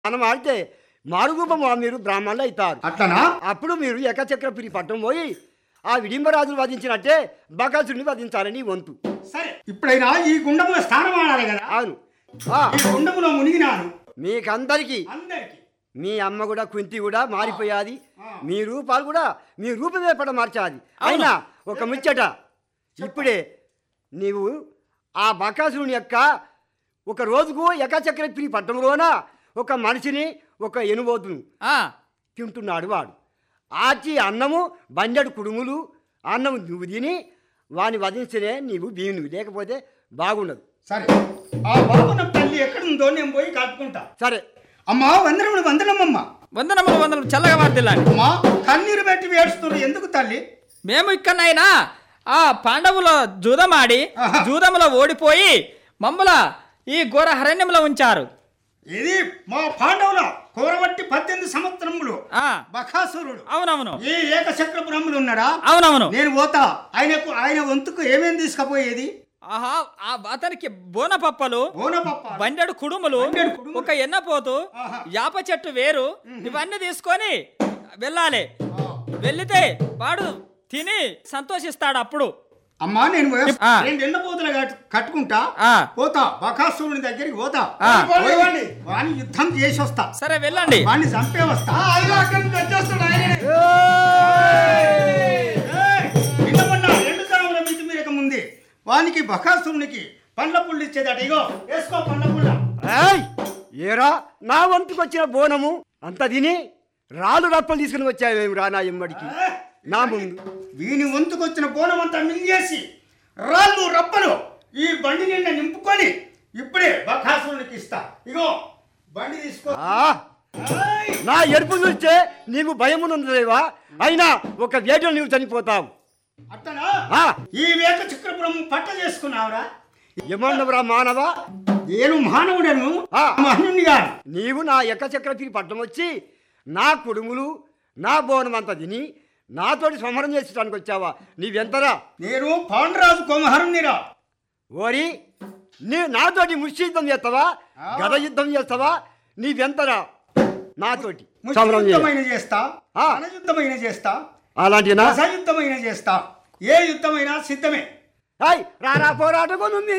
మనం ఆడితే మారుగుపం మీరు బ్రాహ్మణులు అవుతారు అట్లనా అప్పుడు మీరు ఏకచక్రపురి పట్టం పోయి ఆ విడింబరాజును వధించినట్టే బకాసుడిని వధించాలని వంతు సరే ఇప్పుడైనా ఈ గుండములో స్నానం ఆడాలి కదా అవును ఆ, ఈ గుండములో మునిగినాను మీకందరికీ అందరికి మీ అమ్మ కూడా కుంతి కూడా మారిపోయాది మీ రూపాలు కూడా మీ రూపమే పడ మార్చాది అయినా ఒక ముచ్చట ఇప్పుడే నీవు ఆ బకాసురుని యొక్క ఒక రోజుకు ఏకచక్రపురి పట్టణంలోన ఒక మనిషిని ఒక ఎనుబోతును ఆ, తింటున్నాడు వాడు ఆచి అన్నము బండెడు కుడుములు అన్నం నువ్వు తిని వాని వధించనే నీవు భీమునివి లేకపోతే బాగుండదు సరే ఆ బాబున తల్లి ఎక్కడుందో నేను పోయి కలుపుకుంటా సరే అమ్మా వందనములు వందనమ్మమ్మ వందనములు వందనములు చల్లగా వార్తిల్లండి అమ్మా కన్నీరు పెట్టి వేడుస్తున్నారు ఎందుకు తల్లి మేము ఇక్కడనైనా ఆ పాండవుల జూదమాడి ఆహా. జూదములో ఓడిపోయి మమ్మల ఈ ఘోర హరణ్యంలో ఉంచారు ఇది మా పాండవుల కోరబట్టి పద్దెనిమిది సంవత్సరములు ఆ బకాసురుడు అవునవును ఈ ఏకచక్ర బ్రహ్మలు ఉన్నాడా అవునవును నేను పోతా ఆయనకు ఆయన వంతుకు ఏమేం తీసుకుపోయేది ఆహా ఆ అతనికి బోనపప్పలు బోనపప్ప బండెడు కుడుములు బండెడు కుడుములు. ఒక ఎన్నపోతు ఆహా. యాప చెట్టు వేరు ఇవన్నీ తీసుకొని వెళ్ళాలి వెళ్లితే వాడు తిని సంతోషిస్తాడు అప్పుడు అమ్మా నేను పోయి- ఆ. రెండు ఎండపోతులు కట్టు- కట్టుకుంటా ఆ. పోతా బకాసురుని దగ్గరికి పోతా ఆ. పోయి వాడిని యుద్ధం చేసి వస్తా సరే వెళ్ళండి వాడిని చంపే వస్తా ఏయ్! నిన్నమొన్న రెండు తరముల మితి మీరక ముందే వానికి బకాసురునికి పండ్ల పుల్లు ఇచ్చేదట ఇగో వేసుకో పండ్ల పుల్ల ఏయ్ ఏరా నా వంతుకు వచ్చిన బోనము అంత తిని రాళ్ళు రప్పలు తీసుకుని వచ్చావేమి రా నా ఎమ్మడికి నా ముందు వీని వంతుకొచ్చిన బోనం అంతా మింగేసి రాళ్ళు రప్పలు ఈ బండి నిండా నింపుకొని ఇప్పుడే బకాసురునికి ఇస్తా ఇగో బండి తీసుకో ఆ, ఏయ్! నా ఎరుపు చూస్తే నీకు భయమునుందేవా అయినా ఒక వేటలో నీవు చనిపోతావు అట్టనా ఆ. ఈ వేక చక్రపురం పట్ట చేసుకున్నావురా ఏమన్నవరా మానవ నేను మానవుడను ఆ. మహనుని గాను నీవు నా ఎక్క చక్రపిరి పట్టం వచ్చి నా కుడుములు నా బోనం అంతా తిని నాతోటి సంహరం చేసడానికి వచ్చావా నీవెంతరా నేను పాండరాజు కొమహరునిరా ఓరి నీ నాతోటి ముష్టి యుద్ధం చేస్తావా గద యుద్ధం చేస్తావా నీవెంతరా నాతోటి సమరం చేయ యుద్ధమైన చేస్తా ఆ. మన యుద్ధమైన చేస్తా అలాంటినా రస యుద్ధమైన చేస్తా ఏ యుద్ధమైనా సిద్ధమే హాయ్ రారా పోరాటకు నువ్వు